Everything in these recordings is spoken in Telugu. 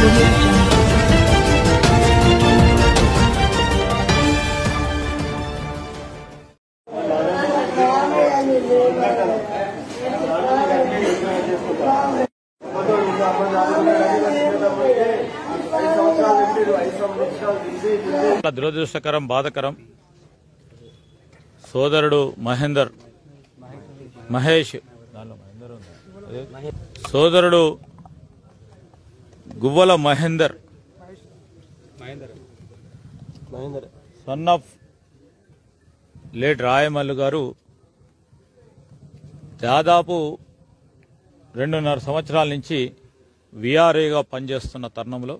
audio jungle. చాలా దురదృష్టకరం బాధకరం సోదరుడు మహేందర్ మహేష్ దానిలో మహేందర్ ఉందా? అదే. సోదరుడు Guvvala Mahender son of late Rayamallu గారు దాదాపు రెండున్నర సంవత్సరాల నుంచి విఆర్ఏగా పనిచేస్తున్న తరుణంలో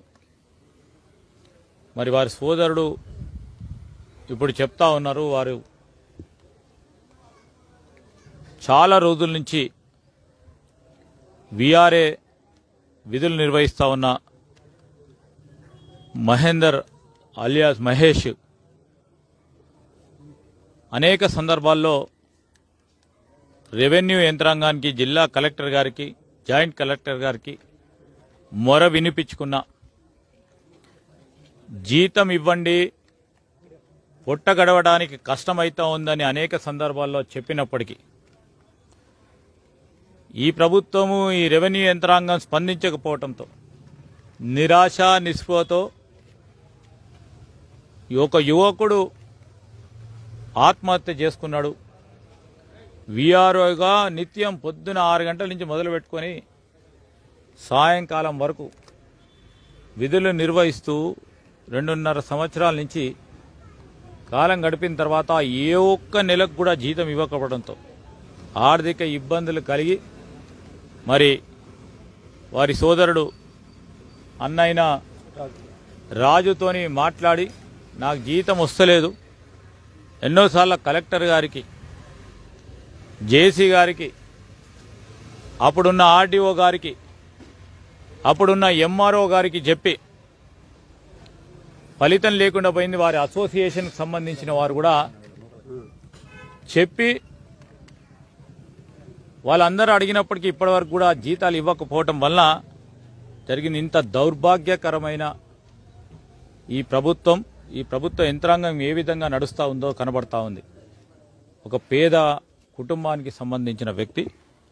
మరి వారి సోదరుడు ఇప్పుడు చెప్తా ఉన్నారు వారు చాలా రోజుల నుంచి విఆర్ఏ విధులు నిర్వహిస్తా ఉన్న మహేందర్ అలియాస్ మహేష్ అనేక సందర్భాల్లో రెవెన్యూ యంత్రాంగానికి జిల్లా కలెక్టర్ గారికి జాయింట్ కలెక్టర్ గారికి మొర వినిపించుకున్న జీతం ఇవ్వండి పొట్ట గడవడానికి కష్టమైతా ఉందని అనేక సందర్భాల్లో చెప్పినప్పటికీ ఈ ప్రభుత్వము ఈ రెవెన్యూ యంత్రాంగం స్పందించకపోవడంతో నిరాశ నిస్పృహతో ఒక యువకుడు ఆత్మహత్య చేసుకున్నాడు విఆర్ఓగా నిత్యం పొద్దున ఆరు గంటల నుంచి మొదలు పెట్టుకొని సాయంకాలం వరకు విధులు నిర్వహిస్తూ రెండున్నర సంవత్సరాల నుంచి కాలం గడిపిన తర్వాత ఏ ఒక్క నెలకు కూడా జీతం ఇవ్వకపోవడంతో ఆర్థిక ఇబ్బందులు కలిగి మరి వారి సోదరుడు అన్నైన రాజుతోని మాట్లాడి నాకు జీతం వస్తలేదు ఎన్నోసార్లు కలెక్టర్ గారికి జేసీ గారికి అప్పుడున్న ఆర్డీఓ గారికి అప్పుడున్న ఎంఆర్ఓ గారికి చెప్పి ఫలితం లేకుండా పోయింది వారి అసోసియేషన్కి సంబంధించిన వారు కూడా చెప్పి వాళ్ళందరూ అడిగినప్పటికీ ఇప్పటివరకు కూడా జీతాలు ఇవ్వకపోవటం వల్ల జరిగిన ఇంత దౌర్భాగ్యకరమైన ఈ ప్రభుత్వం ఈ ప్రభుత్వ యంత్రాంగం ఏ విధంగా నడుస్తూ ఉందో కనబడతా ఉంది ఒక పేద కుటుంబానికి సంబంధించిన వ్యక్తి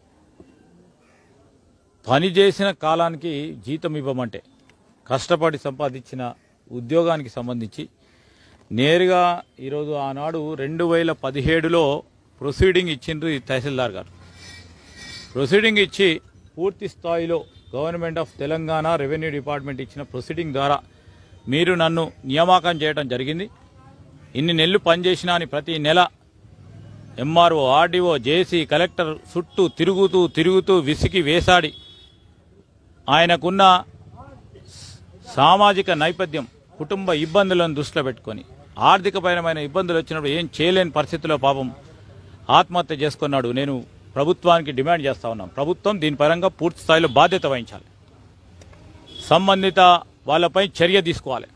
పని చేసిన కాలానికి జీతం ఇవ్వమంటే కష్టపడి సంపాదించిన ఉద్యోగానికి సంబంధించి నేరుగా ఈరోజు ఆనాడు రెండు వేల పదిహేడులో ప్రొసీడింగ్ ఇచ్చిండ్రు ఈ తహసీల్దార్ గారు ప్రొసీడింగ్ ఇచ్చి పూర్తి స్థాయిలో government of Telangana revenue department ఇచ్చిన ప్రొసీడింగ్ ద్వారా మీరు నన్ను నియామకం చేయడం జరిగింది ఇన్ని నెలలు పనిచేసినా అని ప్రతి నెల ఎంఆర్ఓ ఆర్డీఓ జేసీ కలెక్టర్ చుట్టూ తిరుగుతూ తిరుగుతూ విసికి వేసాడి ఆయనకున్న సామాజిక నేపథ్యం కుటుంబ ఇబ్బందులను దృష్టిలో పెట్టుకొని ఆర్థికపరమైన ఇబ్బందులు వచ్చినప్పుడు ఏం చేయలేని పరిస్థితిలో పాపం ఆత్మహత్య చేసుకున్నాడు నేను ప్రభుత్వానికి డిమాండ్ చేస్తా ఉన్నాను ప్రభుత్వం దీని పరంగా పూర్తి స్థాయిలో బాధ్యత వహించాలి సంబంధిత వాళ్ళపై చర్య తీసుకోవాలి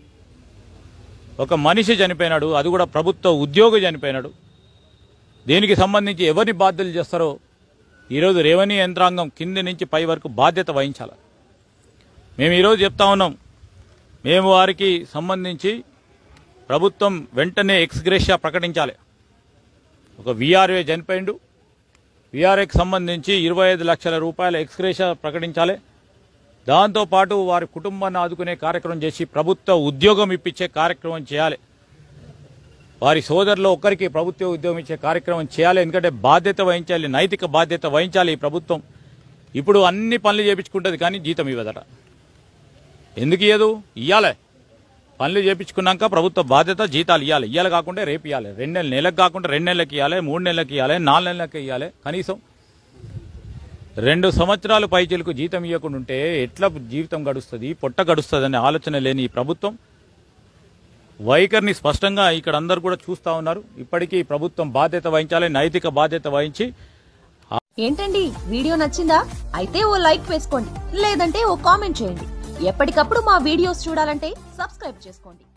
ఒక మనిషి చనిపోయినాడు అది కూడా ప్రభుత్వ ఉద్యోగి చనిపోయినాడు దీనికి సంబంధించి ఎవరిని బాధ్యతలు చేస్తారో ఈరోజు రెవెన్యూ యంత్రాంగం కింది నుంచి పై వరకు బాధ్యత వహించాలి మేము ఈరోజు చెప్తా ఉన్నాం మేము వారికి సంబంధించి ప్రభుత్వం వెంటనే ఎక్స్గ్రేషియా ప్రకటించాలి ఒక విఆర్ఏ చనిపోయిండు విఆర్ఏకి సంబంధించి ఇరవై ఐదు లక్షల రూపాయల ఎక్స్గ్రేషియా ప్రకటించాలి దాంతోపాటు వారి కుటుంబాన్ని ఆదుకునే కార్యక్రమం చేసి ప్రభుత్వ ఉద్యోగం ఇప్పించే కార్యక్రమం చేయాలి వారి సోదరులు ఒక్కరికి ప్రభుత్వ ఉద్యోగం ఇచ్చే కార్యక్రమం చేయాలి ఎందుకంటే బాధ్యత వహించాలి నైతిక బాధ్యత వహించాలి ఈ ప్రభుత్వం ఇప్పుడు అన్ని పనులు చేపించుకుంటుంది కానీ జీతం ఇవ్వదట ఎందుకు ఇయ్యదు ఇయ్యాలి పనులు చేపించుకున్నాక ప్రభుత్వ బాధ్యత జీతాలు ఇవ్వాలి ఇవ్వాలి కాకుండా రేపు ఇవ్వాలి రెండు నెలలు నెలకు కాకుండా రెండు నెలలకు ఇవ్వాలి మూడు నెలలకు ఇవ్వాలి నాలుగు నెలలకు ఇవ్వాలి కనీసం రెండు సంవత్సరాలు పైచీలకు జీతం ఇవ్వకుండా ఉంటే ఎట్లా జీవితం గడుస్తుంది పొట్ట గడుస్తుంది అనే ఆలోచన లేని ఈ ప్రభుత్వం వైఖరిని స్పష్టంగా ఇక్కడ అందరు కూడా చూస్తా ఉన్నారు ఇప్పటికీ ప్రభుత్వం బాధ్యత వహించాలి నైతిక బాధ్యత వహించి ఏంటండి వీడియో నచ్చిందా అయితే ఓ లైక్ వేసుకోండి లేదంటే ఓ కామెంట్ చేయండి ఎప్పటికప్పుడు మా వీడియోస్ చూడాలంటే సబ్స్క్రైబ్ చేసుకోండి